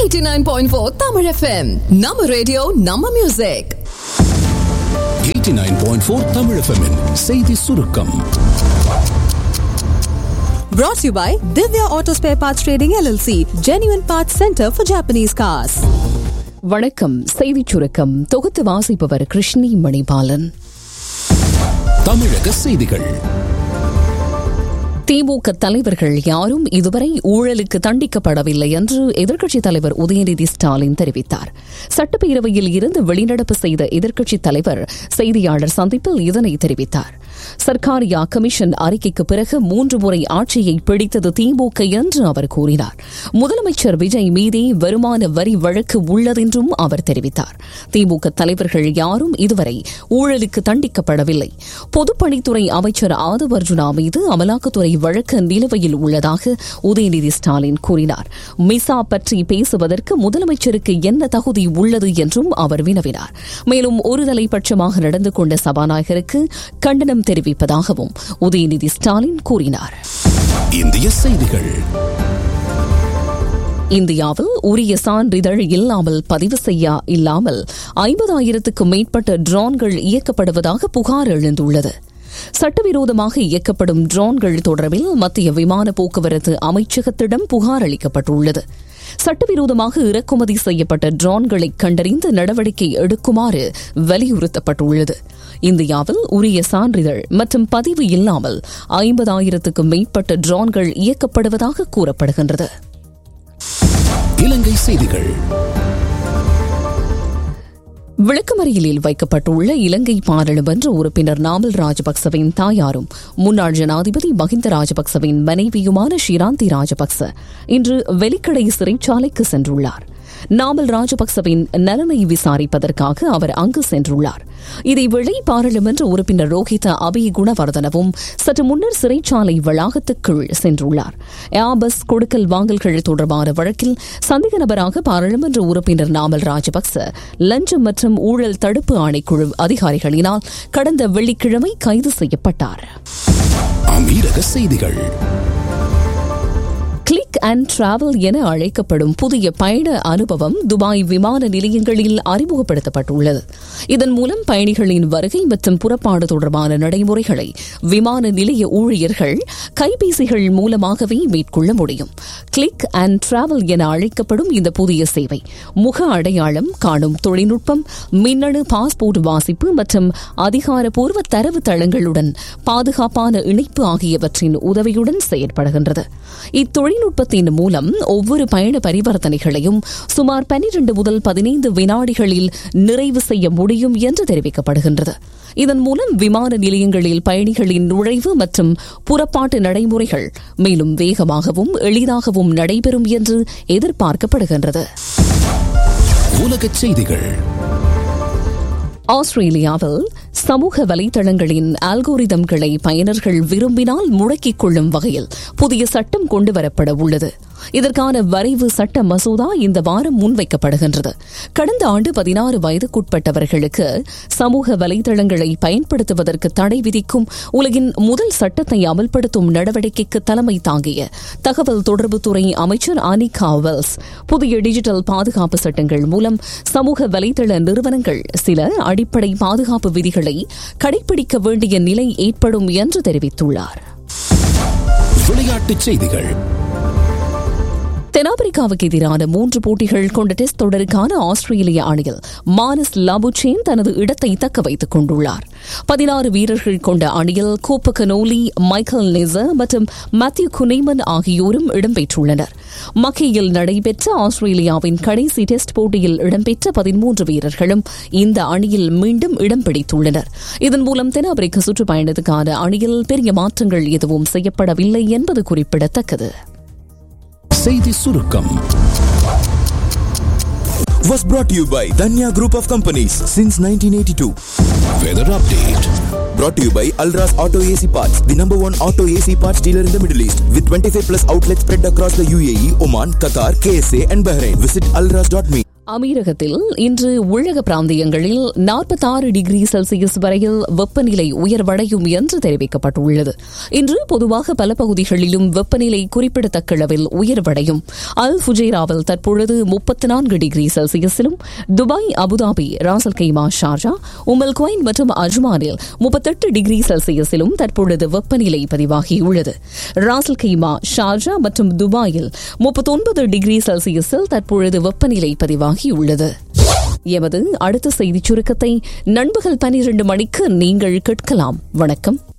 89.4 Tamil FM. நம்ம radio நம்ம music 89.4 Tamil FM -இன் செய்தி சுருக்கம் Brought to you by Divya Auto Spare Parts Trading LLC, Genuine Parts Center for Japanese Cars. வணக்கம் செய்திச் சுருக்கம் தொகுத்து வாசிப்பவர் கிருஷ்ணி மணிபாலன் தமிழக செய்திகள் திமுக தலைவர்கள் யாரும் இதுவரை ஊழலுக்கு தண்டிக்கப்படவில்லை என்று எதிர்க்கட்சித் தலைவர் உதயநிதி ஸ்டாலின் தெரிவித்தார் சட்டப்பேரவையில் இருந்து வெளிநடப்பு செய்த எதிர்க்கட்சித் தலைவர் செய்தியாளர் சந்திப்பில் இதனை தெரிவித்தார் சர்க்காரியா கமிஷன் அறிக்கைக்கு பிறகு மூன்று முறை ஆட்சியை பிடித்தது திமுக என்று அவர் கூறினார் முதலமைச்சர் விஜய் மீதே வருமான வரி வழக்கு உள்ளதென்றும் அவர் தெரிவித்தார் திமுக தலைவர்கள் யாரும் இதுவரை ஊழலுக்கு தண்டிக்கப்படவில்லை பொதுப்பணித்துறை அமைச்சர் ஆதவ் அர்ஜுனா மீது அமலாக்கத்துறை வழக்கு நிலுவையில் உள்ளதாக உதயநிதி ஸ்டாலின் கூறினார் மிசா பற்றி பேசுவதற்கு முதலமைச்சருக்கு என்ன தகுதி உள்ளது என்றும் அவர் வினவினார் மேலும் ஒருதலை பட்சமாக நடந்து கொண்ட சபாநாயகருக்கு கண்டனம் தெரிவிப்பதாகவும் உதயநிதி ஸ்டாலின் கூறினார் இந்திய செய்திகள் இந்தியாவில் உரிய சான்றிதழ் இல்லாமல் பதிவு செய்ய இல்லாமல் ஐம்பதாயிரத்துக்கும் மேற்பட்ட ட்ரோன்கள் இயக்கப்படுவதாக புகார் எழுந்துள்ளது சட்டவிரோதமாக இயக்கப்படும் ட்ரோன்கள் தொடர்பில் மத்திய விமான போக்குவரத்து அமைச்சகத்திடம் புகார் அளிக்கப்பட்டுள்ளது சட்டவிரோதமாக இறக்குமதி செய்யப்பட்ட ட்ரோன்களை கண்டறிந்து நடவடிக்கை எடுக்குமாறு வலியுறுத்தப்பட்டுள்ளது இந்தியாவில் உரிய சான்றிதழ் மற்றும் பதிவு இல்லாமல் ஐம்பதாயிரத்துக்கும் மேற்பட்ட ட்ரோன்கள் இயக்கப்படுவதாக கூறப்படுகின்றது இலங்கை செய்திகள் விளக்கமறியலில் வைக்கப்பட்டுள்ள இலங்கை பாராளுமன்ற உறுப்பினர் நாமல் ராஜபக்சவின் தாயாரும் முன்னாள் ஜனாதிபதி மஹிந்த ராஜபக்சவின் மனைவியுமான ஷிராந்தி ராஜபக்ச இன்று வெலிக்கடை சிறைச்சாலைக்கு சென்றுள்ளார் நாமல் ராஜபக்சவின் நலனை விசாரிப்பதற்காக அவர் அங்கு சென்றுள்ளார் இதேவேளை பாராளுமன்ற உறுப்பினர் ரோஹித அபி குணவர்தனவும் சற்று முன்னர் சிறைச்சாலை வளாகத்துக்குள் சென்றுள்ளார் ஏபஸ் கொடுக்கல் வாங்கல்கள் தொடர்பான வழக்கில் சந்தேக நபராக பாராளுமன்ற உறுப்பினர் நாமல் ராஜபக்ச லஞ்சம் மற்றும் ஊழல் தடுப்பு ஆணைக்குழு அதிகாரிகளினால் கடந்த வெள்ளிக்கிழமை கைது செய்யப்பட்டார் அமீரக செய்திகள் கிளிக் அண்ட் டிராவல் என அழைக்கப்படும் புதிய பயண அனுபவம் துபாய் விமான நிலையங்களில் அறிமுகப்படுத்தப்பட்டுள்ளது இதன் மூலம் பயணிகளின் வருகை மற்றும் புறப்பாடு தொடர்பான நடைமுறைகளை விமான நிலைய ஊழியர்கள் கைபேசிகள் மூலமாகவே மேற்கொள்ள முடியும் கிளிக் அண்ட் டிராவல் என அழைக்கப்படும் இந்த புதிய சேவை முக அடையாளம் காணும் தொழில்நுட்பம் மின்னணு பாஸ்போர்ட் வாசிப்பு மற்றும் அதிகாரப்பூர்வ தரவு தளங்களுடன் பாதுகாப்பான இணைப்பு ஆகியவற்றின் உதவியுடன் செயற்படுகின்றது இத்தொழில்நுட்பத்தின் மூலம் ஒவ்வொரு பயண பரிவர்த்தனைகளையும் சுமார் பனிரண்டு முதல் பதினைந்து வினாடிகளில் நிறைவு செய்ய முடியும் என்று தெரிவிக்கப்படுகின்றது இதன் மூலம் விமான நிலையங்களில் பயணிகளின் நுழைவு மற்றும் புறப்பாட்டு நடைமுறைகள் மேலும் வேகமாகவும் எளிதாகவும் நடைபெறும் என்று எதிர்பார்க்கப்படுகின்றது உலகச் செய்திகள் ஆஸ்திரேலியாவில் சமூக வலைதளங்களின் அல்கோரிதம்களை பயனர்கள் விரும்பினால் முடக்கிக் கொள்ளும் வகையில் புதிய சட்டம் கொண்டுவரப்பட உள்ளது இதற்கான வரைவு சட்ட மசோதா இந்த வாரம் முன்வைக்கப்படுகின்றது கடந்த ஆண்டு பதினாறு வயதுக்குட்பட்டவர்களுக்கு சமூக வலைதளங்களை பயன்படுத்துவதற்கு தடை விதிக்கும் உலகின் முதல் சட்டத்தை அமல்படுத்தும் நடவடிக்கைக்கு தலைமை தாங்கிய தகவல் தொடர்புத்துறை அமைச்சர் அனிகா வெல்ஸ் புதிய டிஜிட்டல் பாதுகாப்பு சட்டங்கள் மூலம் சமூக வலைதள நிறுவனங்கள் சில அடிப்படை பாதுகாப்பு விதிகளை கடைபிடிக்க வேண்டிய நிலை ஏற்படும் என்று தெரிவித்துள்ளார் விளையாட்டுச் செய்திகள் தென்னாப்பிரிக்காவுக்கு எதிரான மூன்று போட்டிகள் கொண்ட டெஸ்ட் தொடருக்கான ஆஸ்திரேலிய அணியில் மானஸ் லாபுச்சேன் தனது இடத்தை தக்க வைத்துக் கொண்டுள்ளார் பதினாறு வீரர்கள் கொண்ட அணியில் கோப்ப கனோலி மைக்கேல் நெசர் மற்றும் மேத்யூ குனைமன் ஆகியோரும் இடம்பெற்றுள்ளனர் மக்கியில் நடைபெற்ற ஆஸ்திரேலியாவின் கடைசி டெஸ்ட் போட்டியில் இடம்பெற்ற பதிமூன்று வீரர்களும் இந்த அணியில் மீண்டும் இடம் பிடித்துள்ளனர் இதன் மூலம் தென்னாப்பிரிக்க சுற்றுப்பயணத்துக்கான அணியில் பெரிய மாற்றங்கள் எதுவும் செய்யப்படவில்லை என்பது குறிப்பிடத்தக்கது செய்தி சுருக்கம் was brought to you by Danya Group of Companies since 1982. Weather update Brought to you by Alras Auto AC Parts, the number one auto AC parts dealer in the Middle East, with 25 plus outlets spread across the UAE, Oman, Qatar, KSA, and Bahrain. Visit alras.me. அமீரகத்தில் இன்று உள்ளக பிராந்தியங்களில் நாற்பத்தாறு degree Celsius வரையில் வெப்பநிலை உயர்வடையும் என்று தெரிவிக்கப்பட்டுள்ளது இன்று பொதுவாக பல பகுதிகளிலும் வெப்பநிலை குறிப்பிடத்தக்க அளவில் உயர்வடையும் அல் ஃபுஜேராவில் தற்பொழுது முப்பத்தி நான்கு டிகிரி செல்சியஸிலும் Dubai Abu Dhabi Ras Al Khaimah Sharjah Umm Al Quwain மற்றும் அஜ்மானில் முப்பத்தெட்டு டிகிரி செல்சியஸிலும் தற்பொழுது வெப்பநிலை பதிவாகியுள்ளது ராசல் கைமா ஷார்ஜா மற்றும் துபாயில் முப்பத்தொன்பது டிகிரி செல்சியஸில் தற்பொழுது வெப்பநிலை பதிவாகியுள்ளது எமது அடுத்த செய்திச் சுருக்கத்தை நண்பகல் பனிரெண்டு மணிக்கு நீங்கள் கேட்கலாம் வணக்கம்